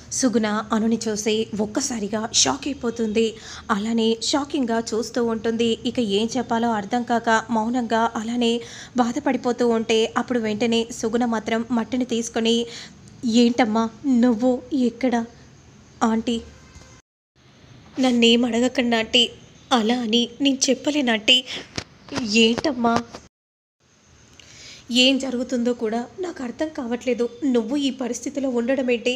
సుగుణ అనుని చూసి ఒక్కసారిగా షాక్ అయిపోతుంది అలానే షాకింగ్గా చూస్తూ ఉంటుంది ఇక ఏం చెప్పాలో అర్థం కాక మౌనంగా అలానే బాధపడిపోతూ ఉంటే అప్పుడు వెంటనే సుగుణ మాత్రం మట్టిని తీసుకొని ఏంటమ్మా నువ్వు ఎక్కడ ఆంటీ నన్నేం అడగకండి ఆంటీ అలా అని నేను చెప్పలేనంటీ ఏంటమ్మా ఏం జరుగుతుందో కూడా నాకు అర్థం కావట్లేదు నువ్వు ఈ పరిస్థితిలో ఉండడం ఏంటి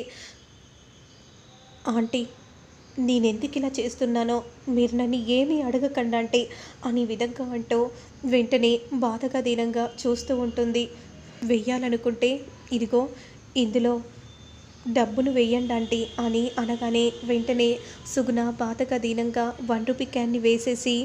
ఆంటీ నేనెందుకు ఇలా చేస్తున్నానో మీరు నన్ను ఏమీ అడగకండి అంటే అనే విధంగా అంటూ వెంటనే బాధగా దీనంగా చూస్తూ ఉంటుంది వెయ్యాలనుకుంటే ఇదిగో ఇందులో డబ్బును వెయ్యండి ఆంటీ అని అనగానే వెంటనే సుగుణ బాధగా దీనంగా వన్ రూపీ క్యాన్ని వేసేసి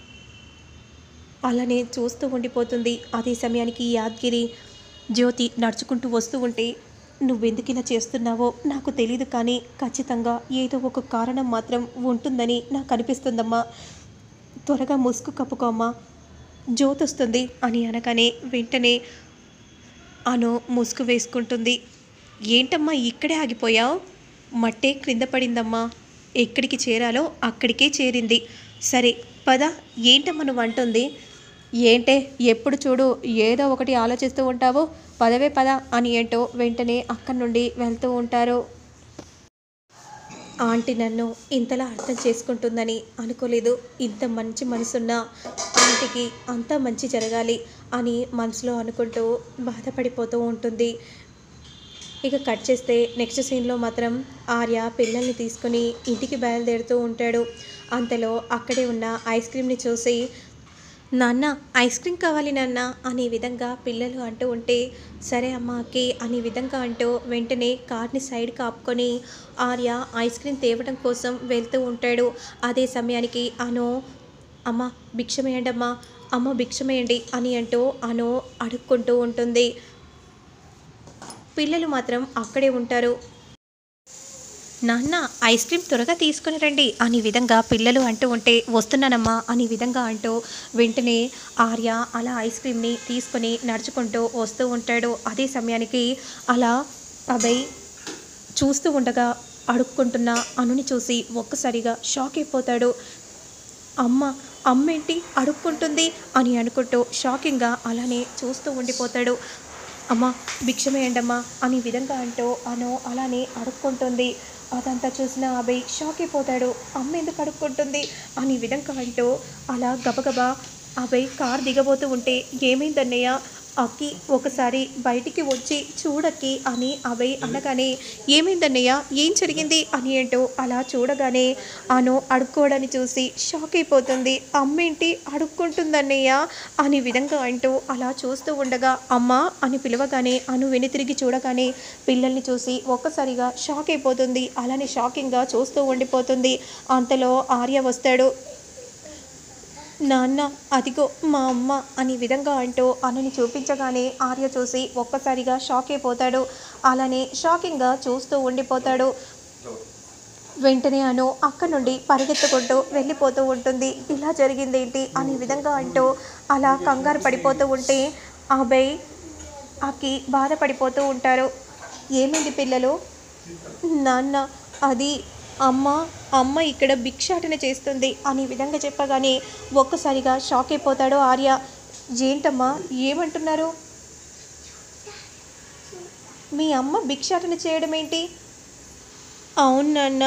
అలానే చూస్తూ ఉండిపోతుంది అదే సమయానికి యాద్గిరి జ్యోతి నడుచుకుంటూ వస్తూ ఉంటే నువ్వెందుకు ఇలా చేస్తున్నావో నాకు తెలియదు కానీ ఖచ్చితంగా ఏదో ఒక కారణం మాత్రం ఉంటుందని నాకు అనిపిస్తుందమ్మా త్వరగా ముసుగు కప్పుకోమ్మా జ్యోతి వస్తుంది అని అనగానే వెంటనే అను ముసుగు వేసుకుంటుంది ఏంటమ్మా ఇక్కడే ఆగిపోయావు మట్టే క్రింద పడిందమ్మా ఎక్కడికి చేరాలో అక్కడికే చేరింది సరే పద ఏంటమ్మా నువ్వు అంటుంది ఏంటే ఎప్పుడు చూడు ఏదో ఒకటి ఆలోచిస్తూ ఉంటావు పదవే పద అని ఏంటో వెంటనే అక్కడి నుండి వెళ్తూ ఉంటారు ఆంటీ నన్ను ఇంతలా అర్థం చేసుకుంటుందని అనుకోలేదు ఇంత మంచి మనసున్న ఆంటీకి అంతా మంచి జరగాలి అని మనసులో అనుకుంటూ బాధపడిపోతూ ఉంటుంది ఇక కట్ చేస్తే నెక్స్ట్ సీన్లో మాత్రం ఆర్య పిల్లల్ని తీసుకుని ఇంటికి బయలుదేరుతూ ఉంటాడు అంతలో అక్కడే ఉన్న ఐస్ క్రీమ్ని చూసి నాన్న ఐస్ క్రీమ్ కావాలి నాన్న అనే విధంగా పిల్లలు అంటూ ఉంటే సరే అమ్మకి అనే విధంగా అంటూ వెంటనే కార్ని సైడ్ కాపుకొని ఆర్య ఐస్ క్రీమ్ తేవడం కోసం వెళ్తూ ఉంటాడు అదే సమయానికి అను అమ్మ భిక్షమేయండి అమ్మా అమ్మ భిక్షమేయండి అని అంటూ అను అడుక్కుంటూ ఉంటుంది పిల్లలు మాత్రం అక్కడే ఉంటారు నాన్న ఐస్ క్రీమ్ త్వరగా తీసుకుని రండి అనే విధంగా పిల్లలు అంటూ ఉంటే వస్తున్నానమ్మా అనే విధంగా అంటూ వెంటనే ఆర్య అలా ఐస్ క్రీమ్ని తీసుకొని నడుచుకుంటూ వస్తూ ఉంటాడు అదే సమయానికి అలా అభయ్ చూస్తూ ఉండగా అడుక్కుంటున్న అనుని చూసి ఒక్కసారిగా షాక్ అయిపోతాడు అమ్మ అమ్మేంటి అడుక్కుంటుంది అని అనుకుంటూ షాకింగ్గా అలానే చూస్తూ ఉండిపోతాడు అమ్మ భిక్షమేయండమ్మా అనే విధంగా అంటూ అను అలానే అడుక్కుంటుంది అదంతా చూసిన అభయ్ షాక్ అయిపోతాడు అమ్మ ఎందుకు అడుక్కుంటుంది అనే విధంగా అంటూ అలా గబగబా అభయ్ కార్ దిగబోతూ ఉంటే ఏమైందన్నయ్య అక్కి ఒకసారి బయటికి వచ్చి చూడక్కి అని అభయ్ అనగానే ఏమైందన్నయ్య ఏం జరిగింది అని ఏంటో అలా చూడగానే అను అడుక్కోవడాన్ని చూసి షాక్ అయిపోతుంది అమ్మేంటి అడుక్కుంటుందన్నయ్య అనే విధంగా అంటూ అలా చూస్తూ ఉండగా అమ్మ అని పిలవగానే అను వెనుతిరిగి చూడగానే పిల్లల్ని చూసి ఒక్కసారిగా షాక్ అయిపోతుంది అలానే షాకింగ్గా చూస్తూ ఉండిపోతుంది అంతలో ఆర్య వస్తాడు నాన్న అదిగో మా అమ్మ అనే విధంగా అంటూ అనుని చూపించగానే ఆర్య చూసి ఒక్కసారిగా షాక్ అయిపోతాడు అలానే షాకింగ్గా చూస్తూ ఉండిపోతాడు వెంటనే అను అక్కడి నుండి పరిగెత్తుకుంటూ వెళ్ళిపోతూ ఉంటుంది ఇలా జరిగిందేంటి అనే విధంగా అంటూ అలా కంగారు పడిపోతూ ఉంటే అభయ్ అక్కి బాధపడిపోతూ ఉంటారు ఏమైంది పిల్లలు నాన్న అది అమ్మ అమ్మ ఇక్కడ భిక్షాటన చేస్తుంది అనే విధంగా చెప్పగానే ఒక్కసారిగా షాక్ అయిపోతాడు ఆర్య ఏంటమ్మా ఏమంటున్నారు మీ అమ్మ భిక్షాటన చేయడం ఏంటి అవును నాన్న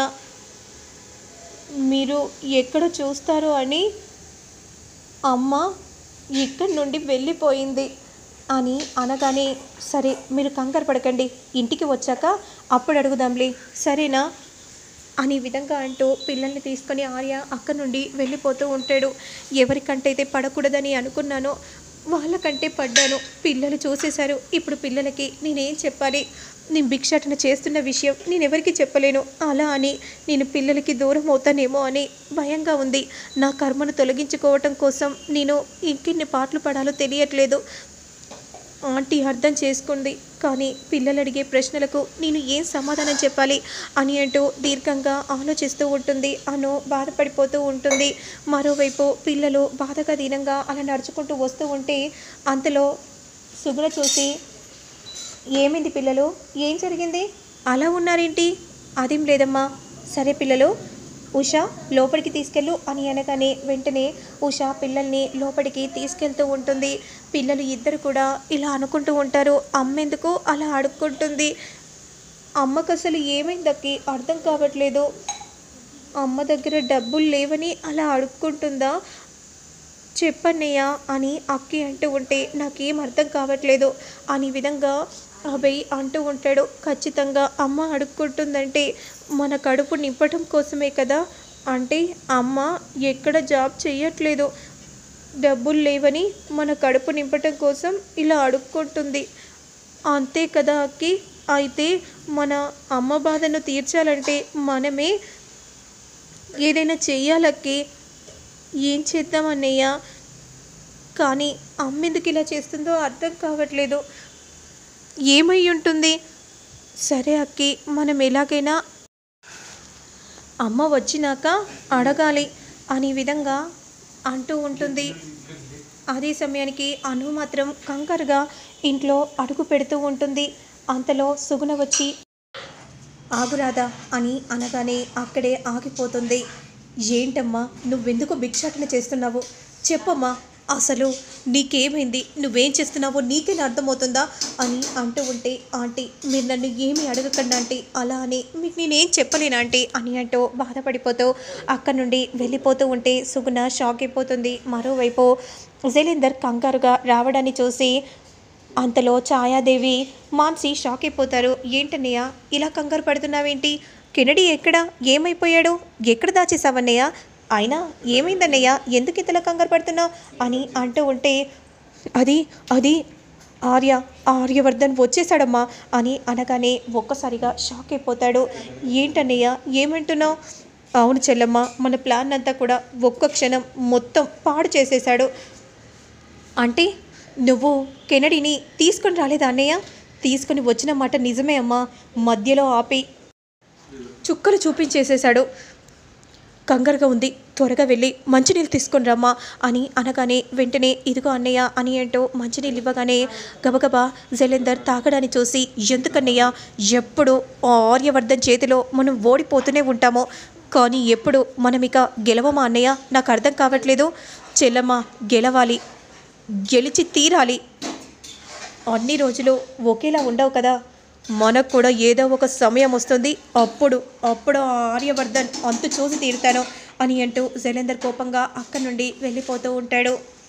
మీరు ఎక్కడ చూస్తారు అని అమ్మ ఇక్కడి నుండి వెళ్ళిపోయింది అని అనగానే సరే మీరు కంగారు పడకండి ఇంటికి వచ్చాక అప్పుడు అడుగుదాంలే సరేనా అనే విధంగా అంటూ పిల్లల్ని తీసుకొని ఆర్య అక్కడి నుండి వెళ్ళిపోతూ ఉంటాడు ఎవరికంటే అయితే పడకూడదని అనుకున్నానో వాళ్ళకంటే పడ్డాను పిల్లలు చూసేశారు ఇప్పుడు పిల్లలకి నేనేం చెప్పాలి నేను భిక్షాటన చేస్తున్న విషయం నేను ఎవరికి చెప్పలేను అలా అని నేను పిల్లలకి దూరం అవుతానేమో అని భయంగా ఉంది నా కర్మను తొలగించుకోవటం కోసం నేను ఇంకెన్ని పాటలు పడాలో తెలియట్లేదు ఆంటీ అర్థం చేసుకుంది కానీ పిల్లలు అడిగే ప్రశ్నలకు నేను ఏం సమాధానం చెప్పాలి అని అంటూ దీర్ఘంగా ఆలోచిస్తూ ఉంటుంది అను బాధపడిపోతూ ఉంటుంది మరోవైపు పిల్లలు బాధగా దీనంగా అలా నడుచుకుంటూ వస్తూ ఉంటే అంతలో సుగుణ చూసి ఏమైంది పిల్లలు ఏం జరిగింది అలా ఉన్నారేంటి అదేం లేదమ్మా సరే పిల్లలు ఉష లోపలికి తీసుకెళ్ళు అని అనగానే వెంటనే ఉష పిల్లల్ని లోపలికి తీసుకెళ్తూ ఉంటుంది పిల్లలు ఇద్దరు కూడా ఇలా అనుకుంటూ ఉంటారు అమ్మెందుకు అలా అడుక్కుంటుంది అమ్మకు అసలు ఏమైందక్కి అర్థం కావట్లేదు అమ్మ దగ్గర డబ్బులు లేవని అలా అడుక్కుంటుందా చెప్పన్నయ్య అని అక్కి అంటూ ఉంటే నాకేం అర్థం కావట్లేదు అని విధంగా అభయ్ అంటూ ఉంటాడు ఖచ్చితంగా అమ్మ అడుక్కుంటుందంటే మన కడుపు నింపటం కోసమే కదా అంటే అమ్మ ఎక్కడ జాబ్ చేయట్లేదు డబ్బులు లేవని మన కడుపు నింపటం కోసం ఇలా అడుక్కుంటుంది అంతే కదా అక్కి అయితే మన అమ్మ బాధను తీర్చాలంటే మనమే ఏదైనా చెయ్యాలక్కి ఏం చేద్దాం అన్నయ్య కానీ అమ్మ ఎందుకు ఇలా చేస్తుందో అర్థం కావట్లేదు ఏమై ఉంటుంది సరే అక్కి మనం ఎలాగైనా అమ్మ వచ్చినాక అడగాలి అనే విధంగా అంటూ ఉంటుంది అదే సమయానికి అను మాత్రం కంగారుగా ఇంట్లో అడుగు పెడుతూ ఉంటుంది అంతలో సుగుణ వచ్చి ఆగురాదా అని అనగానే అక్కడే ఆగిపోతుంది ఏంటమ్మా నువ్వెందుకు భిక్షాటన చేస్తున్నావు చెప్పమ్మా అసలు నీకేమైంది నువ్వేం చేస్తున్నావో నీకేనా అర్థమవుతుందా అని అంటూ ఉంటే ఆంటీ మీరు నన్ను ఏమీ అడగకండి ఆంటీ అలా అని మీకు నేనేం చెప్పలేను ఆంటీ అని అంటూ బాధపడిపోతూ అక్కడి నుండి వెళ్ళిపోతూ ఉంటే సుగుణ షాక్ అయిపోతుంది మరోవైపు జైలేందర్ కంగారుగా రావడాన్ని చూసి అంతలో ఛాయాదేవి మాన్సి షాక్ అయిపోతారు ఏంటన్నయ్య ఇలా కంగారు పడుతున్నావేంటి కెనడీ ఎక్కడ ఏమైపోయాడు ఎక్కడ దాచేసావన్నయ్య అయినా ఏమైందన్నయ్య ఎందుకు ఇంతలా కంగారు పడుతున్నావు అని అంటూ ఉంటే అది అది ఆర్య ఆర్యవర్ధన్ వచ్చేసాడమ్మా అని అనగానే ఒక్కసారిగా షాక్ అయిపోతాడు ఏంటన్నయ్య ఏమంటున్నావు అవును చెల్లమ్మ మన ప్లాన్ అంతా కూడా ఒక్క క్షణం మొత్తం పాడు చేసేశాడు అంటే నువ్వు కెనడీని తీసుకొని రాలేదా అన్నయ్య తీసుకొని వచ్చిన మాట నిజమే అమ్మా మధ్యలో ఆపి చుక్కలు చూపించేసేశాడు కంగారుగా ఉంది త్వరగా వెళ్ళి మంచినీళ్ళు తీసుకొని రమ్మా అని అనగానే వెంటనే ఇదిగో అన్నయ్య అని ఏంటో మంచినీళ్ళు ఇవ్వగానే గబగబా జలేందర్ తాగడాన్ని చూసి ఎందుకన్నయ్య ఎప్పుడు ఆ ఆర్యవర్ధన్ చేతిలో మనం ఓడిపోతూనే ఉంటామో కానీ ఎప్పుడు మనం ఇక గెలవమా అన్నయ్య నాకు అర్థం కావట్లేదు చెల్లమ్మ గెలవాలి గెలిచి తీరాలి అన్ని రోజులు ఒకేలా ఉండవు కదా మనకు కూడా ఏదో ఒక సమయం వస్తుంది అప్పుడు అప్పుడు ఆ ఆర్యవర్ధన్ అంతు చూసి తీరుతాను అని అంటూ జలేందర్ కోపంగా అక్కడి నుండి వెళ్ళిపోతూ ఉంటాడు